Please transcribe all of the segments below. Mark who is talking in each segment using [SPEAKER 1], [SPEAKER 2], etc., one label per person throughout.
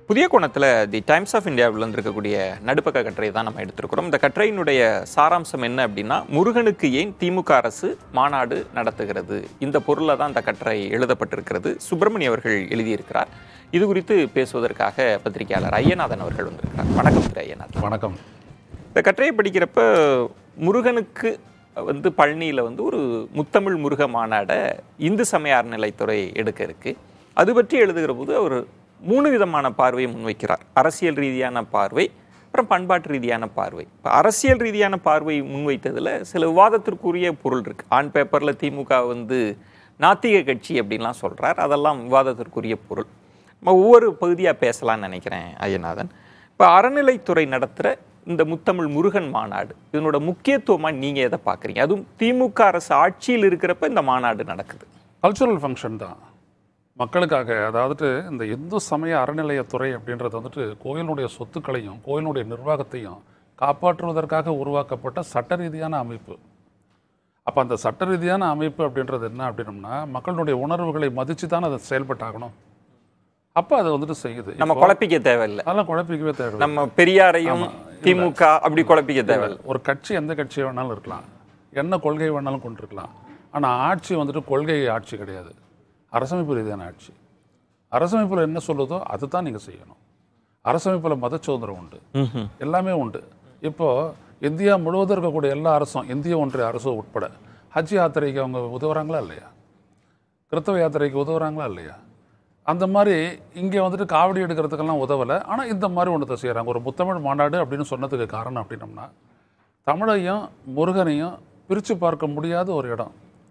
[SPEAKER 1] புதிய கோணத்தில் the Times of இந்தியாவில் இருக்கக்கூடிய நடுப்பக்க கட்டுரை தான் நம்ம எடுத்திருக்கிறோம் இந்த கட்டுரையினுடைய சாராம்சம் என்ன அப்படின்னா முருகனுக்கு ஏன் திமுக அரசு மாநாடு நடத்துகிறது இந்த பொருளில் தான் இந்த கட்டுரை எழுதப்பட்டிருக்கிறது சுப்பிரமணிய அவர்கள் எழுதியிருக்கிறார் இது குறித்து பேசுவதற்காக பத்திரிகையாளர் ஐயநாதன் அவர்கள் வந்திருக்கிறார் வணக்கம் திரு ஐயநாதன்
[SPEAKER 2] வணக்கம்
[SPEAKER 1] இந்த கட்டுரையை படிக்கிறப்ப முருகனுக்கு வந்து பழனியில் வந்து ஒரு முத்தமிழ் முருக மாநாடை இந்து சமய அறநிலைத்துறை எடுக்க இருக்கு அது பற்றி எழுதுகிற போது அவர் மூணு விதமான பார்வையை முன்வைக்கிறார் அரசியல் ரீதியான பார்வை அப்புறம் பண்பாட்டு ரீதியான பார்வை இப்போ அரசியல் ரீதியான பார்வை முன்வைத்ததில் சில விவாதத்திற்குரிய பொருள் இருக்கு ஆன் பேப்பரில் திமுக வந்து நாத்திக கட்சி அப்படின்லாம் சொல்றார் அதெல்லாம் விவாதத்திற்குரிய பொருள் நம்ம ஒவ்வொரு பகுதியாக பேசலாம்னு நினைக்கிறேன் ஐயநாதன் இப்போ அறநிலைத்துறை நடத்துகிற இந்த முத்தமிழ் முருகன் மாநாடு இதனோட முக்கியத்துவமாக நீங்கள் எதை பார்க்குறீங்க அதுவும் திமுக அரசு ஆட்சியில் இருக்கிறப்ப இந்த மாநாடு நடக்குது
[SPEAKER 2] கல்ச்சுரல் ஃபங்க்ஷன் தான் மக்களுக்காக அதாவது இந்த இந்து சமய அறநிலையத்துறை அப்படின்றது வந்துட்டு கோயிலுடைய சொத்துக்களையும் கோயிலுடைய நிர்வாகத்தையும் காப்பாற்றுவதற்காக உருவாக்கப்பட்ட சட்ட ரீதியான அமைப்பு அப்போ அந்த சட்ட ரீதியான அமைப்பு அப்படின்றது என்ன அப்படின்னம்னா மக்களுடைய உணர்வுகளை மதித்து தான் அதை செயல்பட்டாகணும் அப்போ அதை வந்துட்டு செய்யுது
[SPEAKER 1] நம்ம
[SPEAKER 2] இப்போ
[SPEAKER 1] குழப்பிக்க தேவையில்லை
[SPEAKER 2] அதெல்லாம் குழப்பிக்கவே தேவை
[SPEAKER 1] நம்ம பெரியாரையும் திமுக அப்படி குழப்பிக்க தேவையில்லை
[SPEAKER 2] ஒரு கட்சி எந்த கட்சி வேணாலும் இருக்கலாம் என்ன கொள்கை வேணாலும் கொண்டிருக்கலாம் ஆனால் ஆட்சி வந்துட்டு கொள்கை ஆட்சி கிடையாது அரசமைப்பு ரீதியான ஆட்சி அரசமைப்பில் என்ன சொல்லுதோ அதை தான் நீங்கள் செய்யணும் அரசமைப்பில் மத சுதந்திரம் உண்டு
[SPEAKER 1] ம்ஹும்.
[SPEAKER 2] எல்லாமே உண்டு இப்போ இந்தியா முழுவதும் இருக்கக்கூடிய எல்லா அரசும் இந்திய ஒன்றிய அரசு உட்பட ஹஜ் யாத்திரைக்கு அவங்க உதவுறாங்களா இல்லையா கிறிஸ்தவ யாத்திரைக்கு உதவுறாங்களா இல்லையா அந்த மாதிரி இங்கே வந்துட்டு காவடி எடுக்கிறதுக்கெல்லாம் உதவலை ஆனால் இந்த மாதிரி ஒன்றத்தை செய்கிறாங்க ஒரு முத்தமிழ் மாநாடு அப்படின்னு சொன்னதுக்கு காரணம் அப்படின்னம்னா தமிழையும் முருகனையும் பிரித்து பார்க்க முடியாத ஒரு இடம்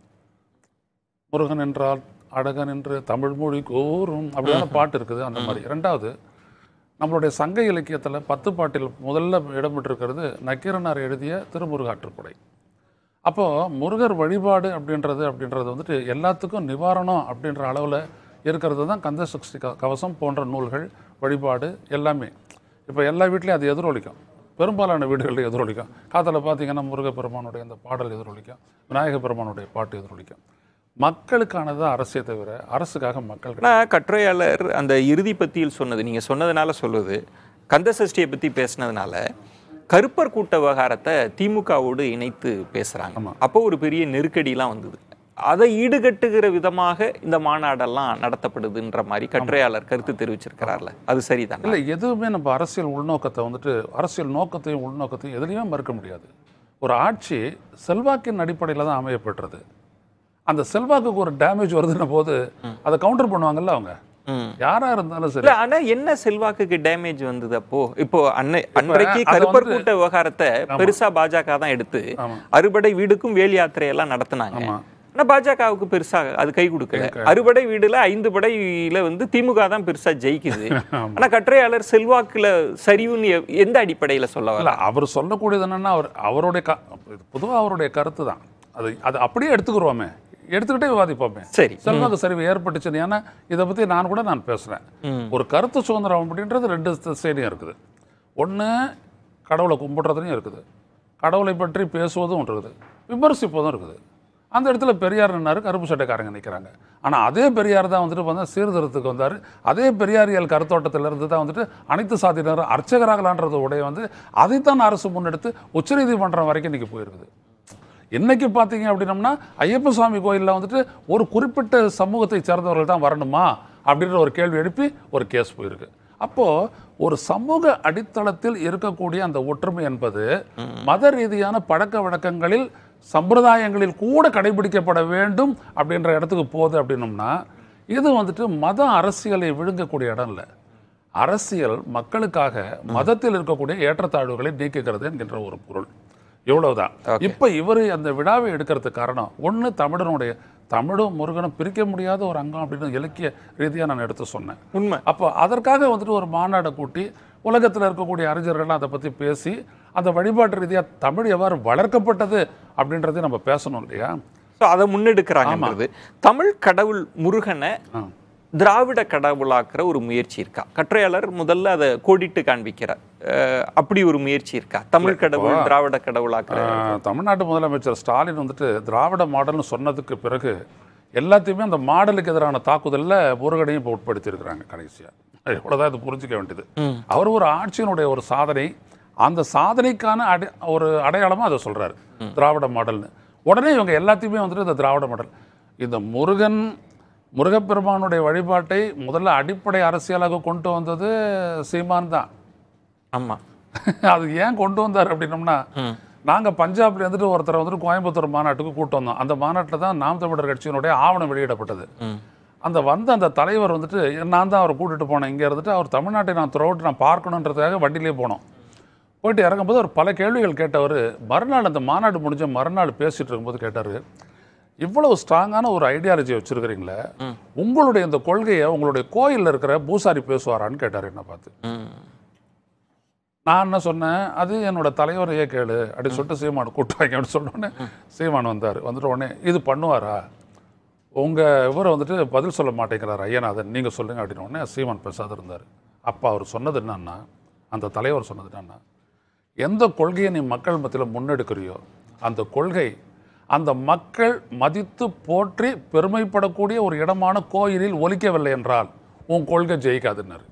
[SPEAKER 2] முருகன் என்றால் அழகன் என்று தமிழ் மொழி கோரும் அப்படியான பாட்டு இருக்குது அந்த மாதிரி ரெண்டாவது நம்மளுடைய சங்க இலக்கியத்தில் பத்து பாட்டில் முதல்ல இடம்பெற்றிருக்கிறது நக்கீரனார் எழுதிய திருமுருகாற்றுப்படை அப்போது முருகர் வழிபாடு அப்படின்றது அப்படின்றது வந்துட்டு எல்லாத்துக்கும் நிவாரணம் அப்படின்ற அளவில் இருக்கிறது தான் கந்த சஷ்டி க கவசம் போன்ற நூல்கள் வழிபாடு எல்லாமே இப்போ எல்லா வீட்லேயும் அது எதிரொலிக்கும் பெரும்பாலான வீடுகளில் எதிரொலிக்கும் காத்தில் பார்த்தீங்கன்னா முருகப்பெருமானுடைய அந்த பாடல் எதிரொலிக்கும் விநாயக பெருமானுடைய பாட்டு எதிரொலிக்கும் மக்களுக்கானது அரசே தவிர அரசுக்காக மக்கள் கிடையாது.
[SPEAKER 1] ஆனால் கட்டுரையாளர் அந்த இறுதி பத்தியில் சொன்னது நீங்கள் சொன்னதுனால சொல்லுது கந்த சஷ்டியை பற்றி பேசுனதுனால கருப்பர் கூட்ட விவகாரத்தை திமுகவோடு இணைத்து பேசுகிறாங்க அப்போ ஒரு பெரிய நெருக்கடிலாம் வந்தது அதை ஈடுகட்டுகிற விதமாக இந்த மாநாடெல்லாம் நடத்தப்படுதுன்ற மாதிரி கட்டுரையாளர் கருத்து தெரிவிச்சிருக்கிறார்ல அது சரிதான்
[SPEAKER 2] இல்லை எதுவுமே நம்ம அரசியல் உள்நோக்கத்தை வந்துட்டு அரசியல் நோக்கத்தையும் உள்நோக்கத்தையும் எதுலையுமே மறுக்க முடியாது ஒரு ஆட்சி செல்வாக்கின் அடிப்படையில் தான் அமையப்பெற்றது அந்த செல்வாக்குக்கு ஒரு டேமேஜ் வருதுன்ன போது அதை கவுண்டர் பண்ணுவாங்கல்ல அவங்க
[SPEAKER 1] ம்
[SPEAKER 2] யாரா இருந்தாலும் சரி
[SPEAKER 1] இல்ல ஆனா என்ன செல்வாக்குக்கு டேமேஜ் வந்தது அப்போ இப்போ அன்னை அன்றைக்கு
[SPEAKER 2] அதை
[SPEAKER 1] கருப்பர்
[SPEAKER 2] வந்து-
[SPEAKER 1] கூட்ட விவகாரத்தை பெருசா பாஜக தான் எடுத்து
[SPEAKER 2] ஆமா.
[SPEAKER 1] அறுபடை வீடுக்கும் வேலி யாத்திரையெல்லாம் நடத்துனாங்க
[SPEAKER 2] ஆமா.
[SPEAKER 1] ஆனா பாஜகவுக்கு பெருசா அது கை கொடுக்கல அறுபடை வீடுல ஐந்து படையில வந்து திமுக தான் பெருசா ஜெயிக்குது ஆனா கட்டுரையாளர் செல்வாக்குல சரிவுன்னு எ- எந்த அடிப்படையில சொல்ல
[SPEAKER 2] இல்ல
[SPEAKER 1] வரல
[SPEAKER 2] அவர் சொல்லக்கூடியது என்னன்னா அவர் அவருடைய க பொதுவாக அவருடைய கருத்து தான் அது அது அப்படியே எடுத்துக்கிறோமே எடுத்துக்கிட்டே விவாதிப்போமே
[SPEAKER 1] சரி
[SPEAKER 2] செல்வாக்கு சரிவு ஏற்பட்டுச்சு ஏன்னா இதை பற்றி நான் கூட நான் பேசுகிறேன்
[SPEAKER 1] ம்.
[SPEAKER 2] ஒரு கருத்து சுதந்திரம் அப்படின்றது ரெண்டு சைடும் இருக்குது ஒன்று கடவுளை கும்பிடுறதுலையும் இருக்குது கடவுளை பற்றி பேசுவதும் இருக்குது விமர்சிப்பதும் இருக்குது அந்த இடத்துல பெரியார் நின்னாரு கருப்பு சட்டைக்காரங்க நிற்கிறாங்க ஆனால் அதே பெரியார் தான் வந்துட்டு பார்த்தா சீர்திருத்தத்துக்கு வந்தார் அதே பெரியாரியல் கருத்தோட்டத்திலிருந்து தான் வந்துட்டு அனைத்து சாதியினரும் அர்ச்சகராகலான்றது உடைய வந்து அதைத்தான் அரசு முன்னெடுத்து உச்சநீதிமன்றம் வரைக்கும் இன்னைக்கு போயிருக்குது இன்னைக்கு பார்த்தீங்க அப்படின்னம்னா ஐயப்ப சுவாமி கோயிலில் வந்துட்டு ஒரு குறிப்பிட்ட சமூகத்தை சேர்ந்தவர்கள் தான் வரணுமா அப்படின்ற ஒரு கேள்வி எழுப்பி ஒரு கேஸ் போயிருக்கு அப்போ ஒரு சமூக அடித்தளத்தில் இருக்கக்கூடிய அந்த ஒற்றுமை என்பது மத ரீதியான பழக்க வழக்கங்களில் சம்பிரதாயங்களில் கூட கடைபிடிக்கப்பட வேண்டும் அப்படின்ற இடத்துக்கு போகுது அப்படின்னம்னா இது வந்துட்டு மத அரசியலை விழுங்கக்கூடிய இடம் இல்லை அரசியல் மக்களுக்காக மதத்தில் இருக்கக்கூடிய ஏற்றத்தாழ்வுகளை நீக்குகிறது என்கின்ற ஒரு பொருள் இவ்வளவுதான் இப்ப இவர் அந்த விழாவை எடுக்கிறதுக்கு காரணம் ஒண்ணு தமிழனுடைய தமிழும் முருகனும் பிரிக்க முடியாத ஒரு அங்கம் அப்படின்னு இலக்கிய ரீதியா நான் எடுத்து சொன்னேன்
[SPEAKER 1] உண்மை
[SPEAKER 2] அப்போ அதற்காக வந்துட்டு ஒரு மாநாடை கூட்டி உலகத்தில் இருக்கக்கூடிய அறிஞர்கள்லாம் அதை பற்றி பேசி அந்த வழிபாட்டு ரீதியாக தமிழ் எவ்வாறு வளர்க்கப்பட்டது அப்படின்றதை நம்ம பேசணும் இல்லையா
[SPEAKER 1] ஸோ அதை முன்னெடுக்கிறாங்கன்றது தமிழ் கடவுள் முருகனை
[SPEAKER 2] ஆ.
[SPEAKER 1] திராவிட கடவுளாக்குற ஒரு முயற்சி இருக்கா கட்டுரையாளர் முதல்ல அதை கோடிட்டு காண்பிக்கிறார் அஹ் அப்படி ஒரு முயற்சி இருக்கா தமிழ் கடவுள் திராவிட கடவுளாக்குற
[SPEAKER 2] ஆஹ், தமிழ்நாட்டு முதலமைச்சர் ஸ்டாலின் வந்துட்டு திராவிட மாடல்னு சொன்னதுக்கு பிறகு எல்லாத்தையுமே அந்த மாடலுக்கு எதிரான தாக்குதலில் முருகனையும் இப்போ உட்படுத்தியிருக்கிறாங்க கடைசியாக இவ்வளோதான் இது புரிஞ்சிக்க வேண்டியது அவர் ஒரு ஆட்சியினுடைய ஒரு சாதனை அந்த சாதனைக்கான அடை ஒரு அடையாளமாக அதை சொல்றாரு திராவிட மாடல்னு உடனே இவங்க எல்லாத்தையுமே வந்துட்டு இந்த திராவிட மாடல் இந்த முருகன் முருகப்பெருமானுடைய வழிபாட்டை முதல்ல அடிப்படை அரசியலாக கொண்டு வந்தது சீமான் தான்
[SPEAKER 1] ஆமா
[SPEAKER 2] அது ஏன் கொண்டு வந்தார் அப்படின்னம்னா நாங்க பஞ்சாப்ல இருந்துட்டு ஒருத்தரை வந்துட்டு கோயம்புத்தூர் மாநாட்டுக்கு கூட்டு வந்தோம் அந்த மாநாட்டில் தான் நாம் தமிழர் கட்சியினுடைய ஆவணம் வெளியிடப்பட்டது
[SPEAKER 1] ம்.
[SPEAKER 2] அந்த வந்த அந்த தலைவர் வந்துட்டு நான் தான் அவரை கூட்டிட்டு போனேன் இங்க இருந்துட்டு அவர் தமிழ்நாட்டை நான் த்ரோட் நான் பார்க்கணுன்றதுக்காக வண்டியிலே போனோம் போயிட்டு இறங்கும்போது அவர் பல கேள்விகள் கேட்டவர் மறுநாள் அந்த மாநாடு முடிஞ்ச மறுநாள் பேசிட்டு இருக்கும்போது கேட்டார் இவ்வளவு ஸ்ட்ராங்கான ஒரு ஐடியாலஜி வச்சிருக்கிறீங்களே உங்களுடைய இந்த கொள்கையை உங்களுடைய கோயில்ல இருக்கிற பூசாரி பேசுவாரான்னு கேட்டார் என்ன பார்த்து
[SPEAKER 1] ம்.
[SPEAKER 2] நான் என்ன சொன்னேன் அது என்னோட தலைவரையே கேளு அப்படி சொல்லிட்டு சீமான் கூட்டுவாங்க அப்படின்னு சொன்னோடனே சீமான் வந்தார் வந்துட்ட உடனே இது பண்ணுவாரா உங்க இவரை வந்துட்டு பதில் சொல்ல மாட்டேங்கிறார் ஐயநாதன் நீங்க சொல்லுங்க அப்படின்னு உடனே சீமான் பேசாத இருந்தார் அப்போ அவர் சொன்னது என்னன்னா அந்த தலைவர் சொன்னது என்னன்னா எந்த கொள்கையை நீ மக்கள் மத்தியில் முன்னெடுக்கிறியோ அந்த கொள்கை அந்த மக்கள் மதித்து போற்றி பெருமைப்படக்கூடிய ஒரு இடமான கோயிலில் ஒலிக்கவில்லை என்றால் உன் கொள்கை ஜெயிக்காதுன்னாரு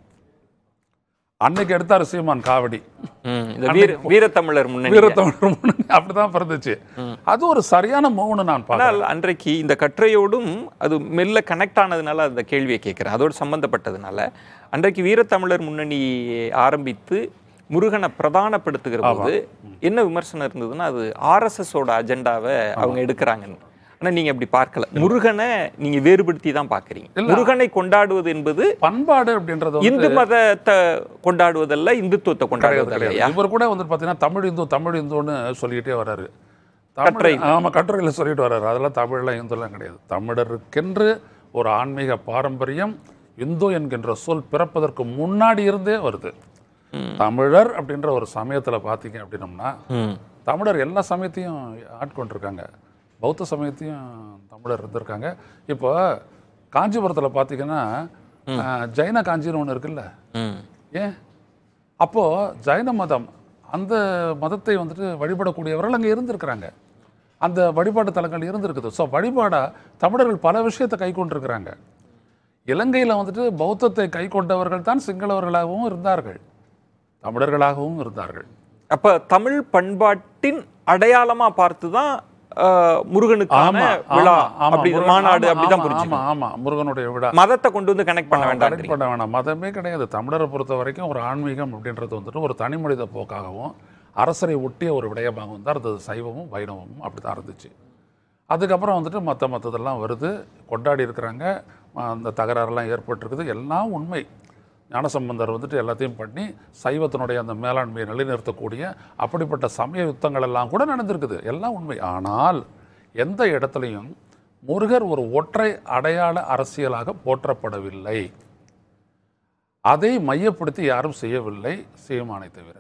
[SPEAKER 2] அன்னைக்கு எடுத்தார் சீமான் காவடி
[SPEAKER 1] ம். இந்த வீர வீரத்தமிழர் முன்னணி
[SPEAKER 2] வீரத்தமிழர் முன்னணி அப்படிதான் பிறந்துச்சு அது ஒரு சரியான மௌனம் நான் பார்க்கிறேன்
[SPEAKER 1] ஆனால் அன்றைக்கு இந்த கட்டுரையோடும் அது மெல்ல கனெக்ட் ஆனதுனால அந்த கேள்வியை கேட்குறேன் அதோடு சம்பந்தப்பட்டதுனால அன்றைக்கு வீரத்தமிழர் முன்னணி ஆரம்பித்து முருகனை பிரதானப்படுத்துகிற போது என்ன விமர்சனம் இருந்ததுன்னா அது ஆர்எஸ்எஸோட அஜெண்டாவை அவங்க எடுக்கிறாங்கன்னு ஆனா நீங்க அப்படி பார்க்கல முருகனை நீங்க வேறுபடுத்தி தான் பார்க்கறீங்க முருகனை கொண்டாடுவது என்பது
[SPEAKER 2] பண்பாடு அப்படின்றது வந்து
[SPEAKER 1] இந்து மதத்தை கொண்டாடுவதல்ல இந்துத்துவத்தை
[SPEAKER 2] கிடையாது
[SPEAKER 1] கொண்டாடுவது இல்லையா
[SPEAKER 2] கிடையாது இவர் கூட வந்து பார்த்தீங்கன்னா தமிழ் இந்து தமிழ் இந்துன்னு சொல்லிக்கிட்டே வராரு
[SPEAKER 1] கட்டுரை.
[SPEAKER 2] தமிழ் ஆமாம் கட்டுரையில் சொல்லிட்டு வர்றாரு அதெல்லாம் தமிழ்லாம் இந்துலாம் கிடையாது தமிழருக்கென்று ஒரு ஆன்மீக பாரம்பரியம் இந்து என்கின்ற சொல் பிறப்பதற்கு முன்னாடி இருந்தே வருது தமிழர் அப்படின்ற ஒரு சமயத்தில் பார்த்தீங்க அப்படின்னம்னா
[SPEAKER 1] ம்.
[SPEAKER 2] தமிழர் எல்லா சமயத்தையும் ஆட்கொண்டிருக்காங்க பௌத்த சமயத்தையும் தமிழர் இருந்திருக்காங்க இப்போ காஞ்சிபுரத்தில் பார்த்தீங்கன்னா அஹ், ஜைன காஞ்சின்னு ஒன்று இருக்குல்ல
[SPEAKER 1] ம்.
[SPEAKER 2] ஏன் அப்போ ஜைன மதம் அந்த மதத்தை வந்துட்டு வழிபடக்கூடியவர்கள் அங்கே இருந்திருக்கிறாங்க அந்த வழிபாட்டு தலங்கள் இருந்திருக்குது ஸோ வழிபாடா தமிழர்கள் பல விஷயத்தை கை கொண்டிருக்கிறாங்க இலங்கையில் வந்துட்டு பௌத்தத்தை கை கொண்டவர்கள் தான் சிங்களவர்களாகவும் இருந்தார்கள் தமிழர்களாகவும் இருந்தார்கள்
[SPEAKER 1] அப்ப தமிழ் பண்பாட்டின் அடையாளமா பார்த்து தான் அஹ், முருகனுக்கான
[SPEAKER 2] ஆமா,
[SPEAKER 1] விழா
[SPEAKER 2] ஆமா, ஆமா,
[SPEAKER 1] அப்படி
[SPEAKER 2] முருகன்,
[SPEAKER 1] மாநாடு
[SPEAKER 2] ஆமா,
[SPEAKER 1] அப்படிதான்
[SPEAKER 2] ஆமா,
[SPEAKER 1] புரிஞ்சுக்கணும்
[SPEAKER 2] ஆமா ஆமா முருகனுடைய விழா
[SPEAKER 1] மதத்தை கொண்டு வந்து கனெக்ட் பண்ண வேண்டாம்
[SPEAKER 2] கனெக்ட் பண்ண வேணாம் மதமே கிடையாது தமிழரை பொறுத்த வரைக்கும் ஒரு ஆன்மீகம் அப்படின்றது வந்துட்டு ஒரு தனி மனித போக்காகவும் அரசரை ஒட்டிய ஒரு விடயமாகவும் தான் இருந்தது சைவமும் வைணவமும் அப்படி தான் இருந்துச்சு அதுக்கப்புறம் வந்துட்டு மற்ற மற்றதெல்லாம் வருது கொண்டாடி இருக்கிறாங்க அந்த தகராறெல்லாம் ஏற்பட்டிருக்குது எல்லாம் உண்மை ஞானசம்பந்தர் வந்துட்டு எல்லாத்தையும் பண்ணி சைவத்தினுடைய அந்த மேலாண்மையை நிலைநிறுத்தக்கூடிய அப்படிப்பட்ட சமய யுத்தங்கள் எல்லாம் கூட நடந்திருக்குது எல்லாம் உண்மை ஆனால் எந்த இடத்துலையும் முருகர் ஒரு ஒற்றை அடையாள அரசியலாக போற்றப்படவில்லை அதை மையப்படுத்தி யாரும் செய்யவில்லை சீமானை தவிர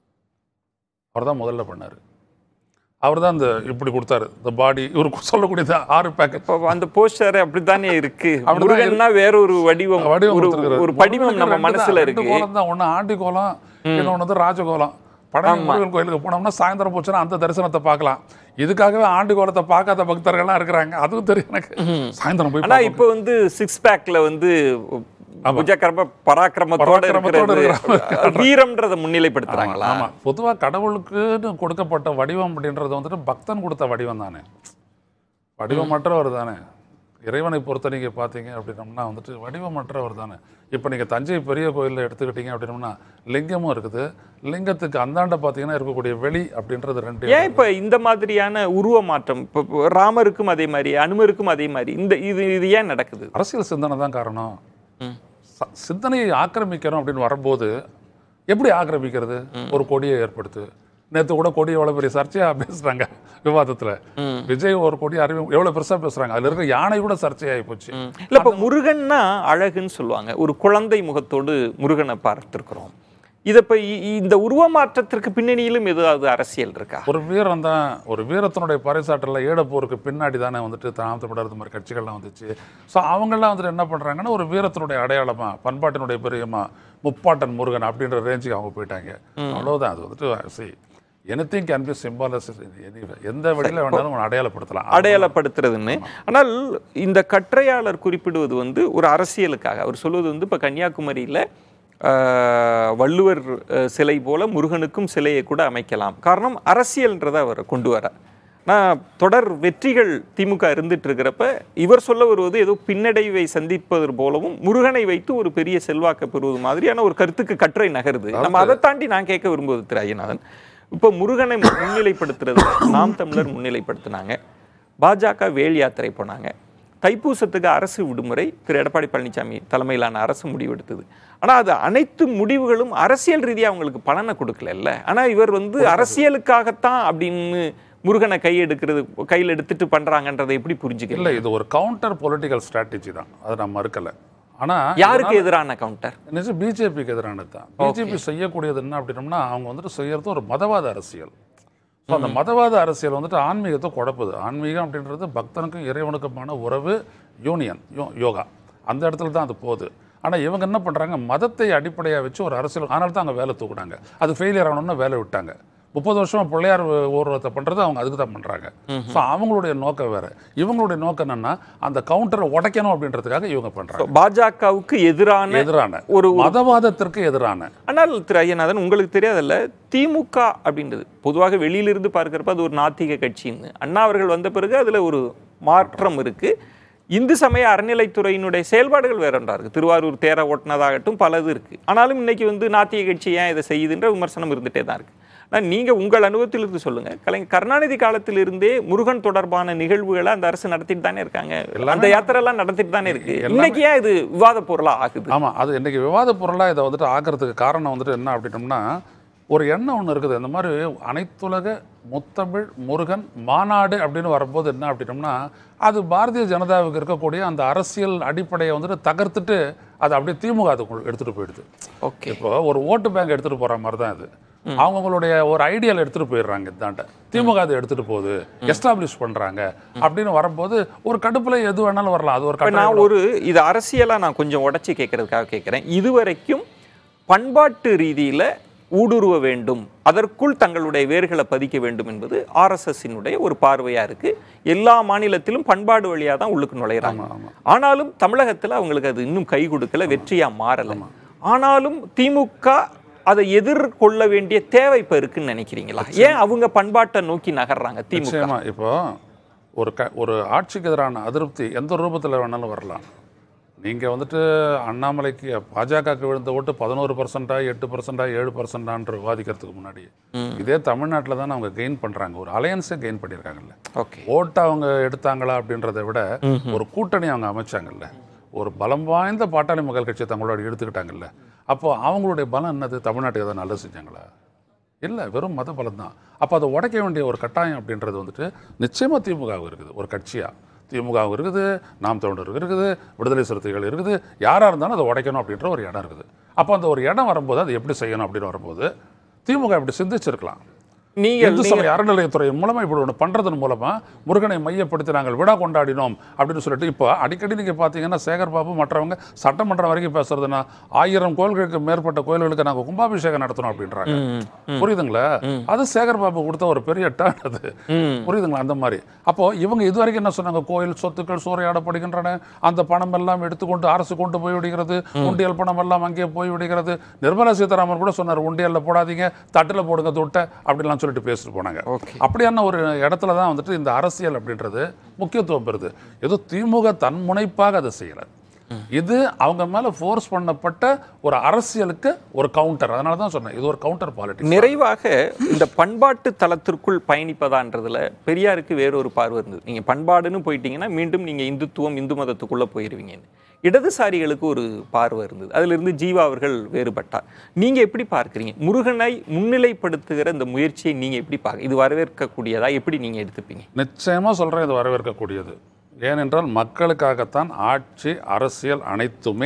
[SPEAKER 2] அவர் தான் முதல்ல பண்ணார் அவர் தான் இந்த இப்படி கொடுத்தாரு இந்த பாடி இவர் சொல்லக்கூடியது ஆறு பேக்கெட்
[SPEAKER 1] இப்போ அந்த போஸ்டர் அப்படித்தானே இருக்கு
[SPEAKER 2] அப்படிதான்
[SPEAKER 1] முருகன்னா வேற ஒரு வடிவம்
[SPEAKER 2] வடிவம்
[SPEAKER 1] ஒரு
[SPEAKER 2] கொடுத்திருக்காரு.
[SPEAKER 1] ஒரு படிவம்
[SPEAKER 2] முருகனுக்கு
[SPEAKER 1] நம்ம
[SPEAKER 2] ரெண்டு தான்,
[SPEAKER 1] மனசுல
[SPEAKER 2] ரெண்டு
[SPEAKER 1] இருக்கு
[SPEAKER 2] கோலம் தான் ஒன்று ஆண்டி கோலம் இன்னொன்று வந்து ராஜகோலம் பழனி முருகன் கோயிலுக்கு போனோம்னா சாயந்தரம் போச்சுன்னா அந்த தரிசனத்தை பார்க்கலாம் இதுக்காகவே ஆண்டு கோலத்தை பார்க்காத பக்தர்கள்லாம் இருக்கிறாங்க அதுவும் தெரியும் எனக்கு சாயந்தரம் போய்
[SPEAKER 1] ஆனா இப்போ வந்து சிக்ஸ் பேக்ல வந்து புஜகர்ம பராக்கிரமத்தோட
[SPEAKER 2] பராக்கிரமத்தோட
[SPEAKER 1] இருக்கிறது வீரம்ன்றதை முன்னிலைப்படுத்துறாங்களா
[SPEAKER 2] ஆமா பொதுவா கடவுளுக்குன்னு கொடுக்கப்பட்ட வடிவம் அப்படின்றது வந்துட்டு பக்தன் கொடுத்த வடிவம் தானே வடிவமற்றவர் தானே இறைவனை பொறுத்த நீங்க பார்த்தீங்க அப்படின்னம்னா வந்துட்டு வடிவமற்றவர் தானே இப்போ நீங்க தஞ்சை பெரிய கோயிலில் எடுத்துக்கிட்டீங்க அப்படின்னம்னா லிங்கமும் இருக்குது லிங்கத்துக்கு அந்தாண்ட பார்த்தீங்கன்னா இருக்கக்கூடிய வெளி அப்படின்றது ரெண்டு
[SPEAKER 1] ஏன் இப்ப இந்த மாதிரியான உருவ மாற்றம் இப்போ இப்போ ராமருக்கும் அதே மாதிரி அனுமருக்கும் அதே மாதிரி இந்த இது இது ஏன் நடக்குது
[SPEAKER 2] அரசியல் சிந்தனை தான் காரணம்
[SPEAKER 1] ம்.
[SPEAKER 2] ச- சிந்தனையை ஆக்கிரமிக்கிறோம் அப்படின்னு வரும்போது எப்படி ஆக்கிரமிக்கிறது ஒரு கொடியை ஏற்படுத்து நேத்து கூட கொடி எவ்வளவு பெரிய சர்ச்சையா பேசுறாங்க விவாதத்துல விஜய் ஒரு கொடி அறிவு எவ்வளவு பெருசா பேசுறாங்க அதுல இருக்க யானை கூட சர்ச்சையாகி போச்சு
[SPEAKER 1] இல்ல இப்ப முருகன்னா அழகுன்னு சொல்லுவாங்க ஒரு குழந்தை முகத்தோடு முருகனை பார்த்திருக்கிறோம் இத இப்ப இ- இ- இந்த உருவ மாற்றத்திற்கு பின்னணியிலும் ஏதாவது அரசியல் இருக்கா
[SPEAKER 2] ஒரு வீரம் தான் ஒரு வீரத்தினுடைய பறைசாற்றல ஈழப்போருக்கு பின்னாடி தானே வந்துட்டு தாம் தமிழர் இந்த மாதிரி கட்சிகள்லாம் வந்துச்சு ஸோ அவங்கெல்லாம் வந்துட்டு என்ன பண்றாங்கன்னா ஒரு வீரத்தினுடைய அடையாளமா பண்பாட்டினுடைய பெரியமா முப்பாட்டன் முருகன் அப்படின்ற ரேஞ்சுக்கு அவங்க போயிட்டாங்க அவ்வளவுதான் அது வந்துட்டு சரி எனிதிங் கேன் பி சிம்பாலஸ் எந்த வழியில் வேணாலும் உன்னை அடையாளப்படுத்தலாம்
[SPEAKER 1] அடையாளப்படுத்துறதுன்னு ஆனால் இந்த கற்றையாளர் குறிப்பிடுவது வந்து ஒரு அரசியலுக்காக அவர் சொல்வது வந்து இப்போ கன்னியாகுமரியில் வள்ளுவர் அஹ், சிலை போல முருகனுக்கும் சிலையை கூட அமைக்கலாம் காரணம் அரசியல்ன்றதை அவர் கொண்டு வர நான் தொடர் வெற்றிகள் திமுக இருந்துட்டு இருக்கிறப்ப இவர் சொல்ல வருவது ஏதோ பின்னடைவை சந்திப்பது போலவும் முருகனை வைத்து ஒரு பெரிய செல்வாக்க பெறுவது மாதிரியான ஒரு கருத்துக்கு கற்றை நகருது நம்ம அதை தாண்டி நான் கேட்க விரும்புவது திரு ஐயநாதன் இப்போ முருகனை முன்னிலைப்படுத்துறது நாம் தமிழர் முன்னிலைப்படுத்தினாங்க பாஜக வேல் யாத்திரை போனாங்க தைப்பூசத்துக்கு அரசு விடுமுறை திரு எடப்பாடி பழனிசாமி தலைமையிலான அரசு முடிவெடுத்தது ஆனால் அது அனைத்து முடிவுகளும் அரசியல் ரீதியாக அவங்களுக்கு பலனை கொடுக்கல ஆனால் இவர் வந்து அரசியலுக்காகத்தான் அப்படின்னு முருகனை கை எடுக்கிறது கையில் எடுத்துட்டு பண்றாங்கன்றதை எப்படி புரிஞ்சுக்கல
[SPEAKER 2] இல்லை இது ஒரு கவுண்டர் பொலிட்டிக்கல் ஸ்ட்ராட்டஜி தான் அதை நான் மறுக்கல ஆனா
[SPEAKER 1] யாருக்கு எதிரான கவுண்டர்
[SPEAKER 2] நிஜம் பிஜேபிக்கு எதிரானது தான் பிஜேபி செய்யக்கூடியது என்ன அப்படின்னம்னா அவங்க வந்துட்டு செய்யறது ஒரு மதவாத அரசியல் ஸோ அந்த மதவாத அரசியல் வந்துட்டு ஆன்மீகத்தை குழப்புது ஆன்மீகம் அப்படின்றது பக்தனுக்கும் இறைவனுக்குமான உறவு யூனியன் யோ யோகா அந்த இடத்துல தான் அது போகுது ஆனால் இவங்க என்ன பண்ணுறாங்க மதத்தை அடிப்படையாக வச்சு ஒரு அரசியல் அதனால தான் அங்கே வேலை தூக்குனாங்க அது ஃபெயிலியர் ஆகணும்னு வேலை விட்டாங்க முப்பது வருஷமா பிள்ளையார் ஊர்வலத்தை பண்ணுறது அவங்க அதுக்கு தான் பண்ணுறாங்க ஸோ அவங்களுடைய நோக்கம் வேற இவங்களுடைய நோக்கம் என்னன்னா அந்த கவுண்டரை உடைக்கணும் அப்படின்றதுக்காக இவங்க பண்ணுறாங்க
[SPEAKER 1] பாஜகவுக்கு எதிரான
[SPEAKER 2] எதிரான
[SPEAKER 1] ஒரு
[SPEAKER 2] மதவாதத்திற்கு எதிரான
[SPEAKER 1] ஆனால் திரு ஐயநாதன் உங்களுக்கு தெரியாதல்ல திமுக அப்படின்றது பொதுவாக வெளியிலிருந்து பார்க்கறப்ப அது ஒரு நாத்திக கட்சின்னு அண்ணா அவர்கள் வந்த பிறகு அதுல ஒரு மாற்றம் இருக்கு இந்து சமய அறநிலைத்துறையினுடைய செயல்பாடுகள் வேற ஒன்றா இருக்கு திருவாரூர் தேர ஓட்டுனதாகட்டும் பலது இருக்கு ஆனாலும் இன்னைக்கு வந்து நாத்திக கட்சி ஏன் இதை செய்யுதுன்ற விமர்சனம் இருந்துட்டே தான் இருக்கு ஆனால் நீங்க உங்கள் அனுபவத்திலிருந்து சொல்லுங்க கலைஞர் கருணாநிதி காலத்திலிருந்தே முருகன் தொடர்பான நிகழ்வுகளை அந்த அரசு நடத்திட்டு தானே இருக்காங்க அந்த யாத்திரை எல்லாம் நடத்திட்டு தானே இருக்கு இன்னைக்கு ஏன் இது விவாத பொருளா ஆகுது
[SPEAKER 2] ஆமா அது இன்னைக்கு விவாத பொருளாக இதை வந்துட்டு ஆக்கிறதுக்கு காரணம் வந்துட்டு என்ன அப்படின்னம்னா ஒரு எண்ணம் ஒன்று இருக்குது இந்த மாதிரி அனைத்துலக முத்தமிழ் முருகன் மாநாடு அப்படின்னு வரும்போது என்ன அப்படின்னம்னா அது பாரதிய ஜனதாவுக்கு இருக்கக்கூடிய அந்த அரசியல் அடிப்படையை வந்துட்டு தகர்த்துட்டு அதை அப்படியே திமுக அதுக்குள்ள எடுத்துட்டு போயிடுது
[SPEAKER 1] ஓகே
[SPEAKER 2] இப்போ ஒரு ஓட்டு பேங்க் எடுத்துட்டு போற மாதிரி தான் இது அவங்களுடைய ஒரு ஐடியல் எடுத்துட்டு போயிடுறாங்க இதாண்ட திமுக அதை எடுத்துட்டு போகுது எஸ்டாப்ளிஷ் பண்றாங்க அப்படின்னு வரும்போது ஒரு கடுப்புல எது வேணாலும் வரலாம் அது ஒரு
[SPEAKER 1] இப்ப
[SPEAKER 2] கட்டாயம்
[SPEAKER 1] நான் ஒரு இது அரசியலா நான் கொஞ்சம் உடைச்சு கேட்கறதுக்காக கேட்கிறேன் இதுவரைக்கும் பண்பாட்டு ரீதியில ஊடுருவ வேண்டும் அதற்குள் தங்களுடைய வேர்களை பதிக்க வேண்டும் என்பது ஆர்எஸ்எஸ்ஸினுடைய ஒரு பார்வையா இருக்கு எல்லா மாநிலத்திலும் பண்பாடு வழியா தான் உள்ளுக்கு நுழையிறாங்க ஆனாலும் தமிழகத்துல அவங்களுக்கு அது இன்னும் கை கொடுக்கல வெற்றியா மாறல ஆனாலும் திமுக அதை எதிர்கொள்ள வேண்டிய தேவை இப்ப இருக்குன்னு நினைக்கிறீங்களா ஏன் அவங்க பண்பாட்டை நோக்கி நகர்றாங்க திமுக
[SPEAKER 2] நிச்சயமா இப்போ ஒரு க ஒரு ஆட்சிக்கு எதிரான அதிருப்தி எந்த ரூபத்தில் வேணாலும் வரலாம் நீங்கள் வந்துட்டு அண்ணாமலைக்கு பாஜகவுக்கு விழுந்த ஓட்டு பதினோரு பர்சன்டா எட்டு பர்சன்டா ஏழு பர்சன்டான்ற விவாதிக்கிறதுக்கு முன்னாடி இதே தமிழ்நாட்டில் தானே அவங்க கெயின் பண்ணுறாங்க ஒரு அலையன்ஸே கெயின் பண்ணியிருக்காங்கல்ல
[SPEAKER 1] ஓகே
[SPEAKER 2] ஓட்டை அவங்க எடுத்தாங்களா அப்படின்றத விட ஒரு கூட்டணி அவங்க அமைச்சாங்கல்ல ஒரு பலம் வாய்ந்த பாட்டாளி மக்கள் கட்சியை தங்களோட எடுத்துக்கிட்டாங்கல்ல அப்போ அவங்களுடைய பலம் என்னது தமிழ்நாட்டுக்கு எதாவது நல்லது செஞ்சாங்களா இல்லை வெறும் மத பலம் தான் அப்போ அதை உடைக்க வேண்டிய ஒரு கட்டாயம் அப்படின்றது வந்துட்டு நிச்சயமாக திமுகவுக்கு இருக்குது ஒரு கட்சியாக திமுகவுக்கு இருக்குது நாம் தமிழருக்கு இருக்குது விடுதலை சிறுத்தைகள் இருக்குது யாராக இருந்தாலும் அதை உடைக்கணும் அப்படின்ற ஒரு இடம் இருக்குது அப்போ அந்த ஒரு இடம் வரும்போது அதை எப்படி செய்யணும் அப்படின்னு வரும்போது திமுக இப்படி சிந்திச்சிருக்கலாம்
[SPEAKER 1] நீங்கள்
[SPEAKER 2] இந்து சமய அறநிலையத்துறை மூலமா இப்படி ஒன்று பண்றதன் மூலமா முருகனை மையப்படுத்தி நாங்கள் விழா கொண்டாடினோம் அப்படின்னு சொல்லிட்டு இப்போ அடிக்கடி நீங்க பார்த்தீங்கன்னா சேகர் பாபு மற்றவங்க சட்டமன்றம் வரைக்கும் பேசுறதுன்னா ஆயிரம் கோயில்களுக்கு மேற்பட்ட கோயில்களுக்கு நாங்கள் கும்பாபிஷேகம் நடத்தணும் அப்படின்றாங்க புரியுதுங்களா அது சேகர் பாபு கொடுத்த ஒரு பெரிய டர்ன் அது புரியுதுங்களா அந்த மாதிரி அப்போ இவங்க இது வரைக்கும் என்ன சொன்னாங்க கோயில் சொத்துக்கள் சூறையாடப்படுகின்றன அந்த பணம் எல்லாம் எடுத்துக்கொண்டு அரசு கொண்டு போய் விடுகிறது உண்டியல் பணம் எல்லாம் அங்கே போய் விடுகிறது நிர்மலா சீதாராமன் கூட சொன்னார் உண்டியல்ல போடாதீங்க தட்டுல போடுங்க துட்டை அப்படிலாம் சொல்லிட்டு பேசிட்டு போனாங்க
[SPEAKER 1] ஓகே
[SPEAKER 2] அப்படியான ஒரு இடத்துல தான் வந்துட்டு இந்த அரசியல் அப்படின்றது முக்கியத்துவம் பெறுது ஏதோ திமுக தன் முனைப்பாக அதை செய்யல இது அவங்க மேல ஃபோர்ஸ் பண்ணப்பட்ட ஒரு அரசியலுக்கு ஒரு கவுண்டர் அதனால தான் சொன்னேன் இது ஒரு கவுண்டர் பாலிட்டிக்ஸ்
[SPEAKER 1] நிறைவாக இந்த பண்பாட்டு தளத்திற்குள் பயணிப்பதான்றதுல பெரியாருக்கு வேறொரு பார்வை இருந்தது நீங்க பண்பாடுன்னு போயிட்டீங்கன்னா மீண்டும் நீங்க இந்துத்துவம் இந்து மதத்துக்குள்ள போயிருவீங்கன்னு இடதுசாரிகளுக்கு ஒரு பார்வை இருந்தது அதிலிருந்து ஜீவா அவர்கள் வேறுபட்டார் நீங்க எப்படி பார்க்கறீங்க முருகனை முன்னிலைப்படுத்துகிற இந்த முயற்சியை நீங்க எப்படி பார்க்க இது வரவேற்கக்கூடியதா எப்படி நீங்க எடுத்துப்பீங்க
[SPEAKER 2] நிச்சயமா சொல்றேன் இது வரவேற்கக்கூடியது ஏனென்றால் மக்களுக்காகத்தான் ஆட்சி அரசியல் அனைத்துமே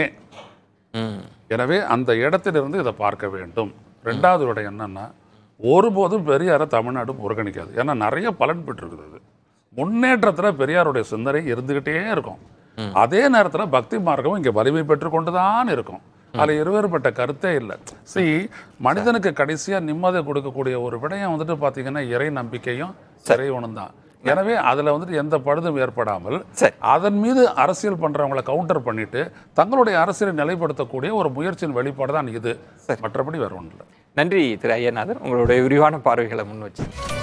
[SPEAKER 1] ம்
[SPEAKER 2] எனவே அந்த இடத்திலிருந்து இதை பார்க்க வேண்டும் ரெண்டாவது விட என்னன்னா ஒருபோதும் பெரியாரை தமிழ்நாடு புறக்கணிக்காது ஏன்னா நிறைய பலன் பெற்றிருக்குது அது முன்னேற்றத்தில் பெரியாருடைய சிந்தனை இருந்துகிட்டே இருக்கும் அதே நேரத்தில் பக்தி மார்க்கமும் இங்கே வலிமை பெற்று கொண்டு தான் இருக்கும் அதில் இருவேறுபட்ட கருத்தே இல்லை see மனிதனுக்கு கடைசியா நிம்மதியை கொடுக்கக்கூடிய ஒரு விடயம் வந்துட்டு பார்த்தீங்கன்னா இறை நம்பிக்கையும் இறைவனும் தான் எனவே அதுல வந்துட்டு எந்த பழுதும் ஏற்படாமல்
[SPEAKER 1] சரி.
[SPEAKER 2] அதன் மீது அரசியல் பண்றவங்கள கவுண்டர் பண்ணிட்டு தங்களுடைய அரசியலை நிலைப்படுத்தக்கூடிய ஒரு முயற்சியின் வெளிப்பாடு தான் இது மற்றபடி வேற ஒன்றும் இல்லை
[SPEAKER 1] நன்றி திரு ஐயநாதன் உங்களுடைய விரிவான பார்வைகளை முன் வச்சு